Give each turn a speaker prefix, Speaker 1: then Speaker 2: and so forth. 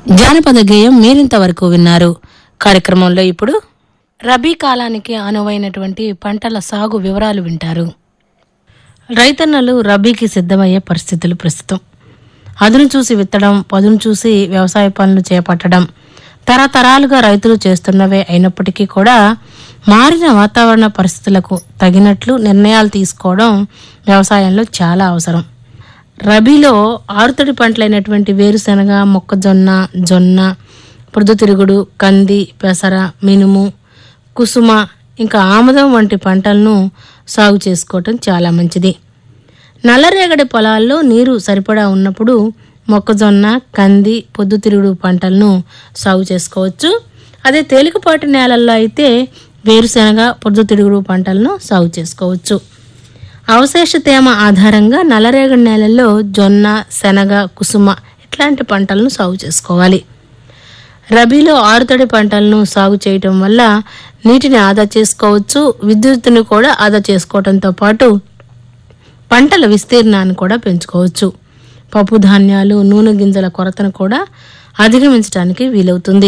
Speaker 1: జానపద గేయం మీరింతవరకు విన్నారు కార్యక్రమంలో ఇప్పుడు రబీ కాలానికి అనువైనటువంటి పంటల సాగు వివరాలు వింటారు రైతన్నలు రబీకి సిద్ధమయ్యే పరిస్థితులు ప్రస్తుతం అదును చూసి విత్తడం పదును చూసి వ్యవసాయ పనులు చేపట్టడం తరతరాలుగా రైతులు చేస్తున్నవే అయినప్పటికీ కూడా మారిన వాతావరణ పరిస్థితులకు తగినట్లు నిర్ణయాలు తీసుకోవడం వ్యవసాయంలో చాలా అవసరం రబీలో ఆరుతడి పంటలైనటువంటి వేరుశనగ మొక్కజొన్న జొన్న పొద్దుతిరుగుడు కంది పెసర మినుము కుసుమ ఇంకా ఆముదం వంటి పంటలను సాగు చేసుకోవటం చాలా మంచిది నల్లరేగడి పొలాల్లో నీరు సరిపడా ఉన్నప్పుడు మొక్కజొన్న కంది పొద్దుతిరుగుడు పంటలను సాగు చేసుకోవచ్చు అదే తేలికపాటి నేలల్లో అయితే వేరుశనగ పొద్దుతిరుగుడు పంటలను సాగు చేసుకోవచ్చు అవశేష తేమ ఆధారంగా నల్లరేగడి నేలల్లో జొన్న శనగ కుసుమ ఇట్లాంటి పంటలను సాగు చేసుకోవాలి రబీలో ఆరుతడి పంటలను సాగు చేయటం వల్ల నీటిని ఆదా చేసుకోవచ్చు విద్యుత్తుని కూడా ఆదా చేసుకోవడంతో పాటు పంటల విస్తీర్ణాన్ని కూడా పెంచుకోవచ్చు పప్పు ధాన్యాలు నూనె గింజల కొరతను కూడా అధిగమించడానికి వీలవుతుంది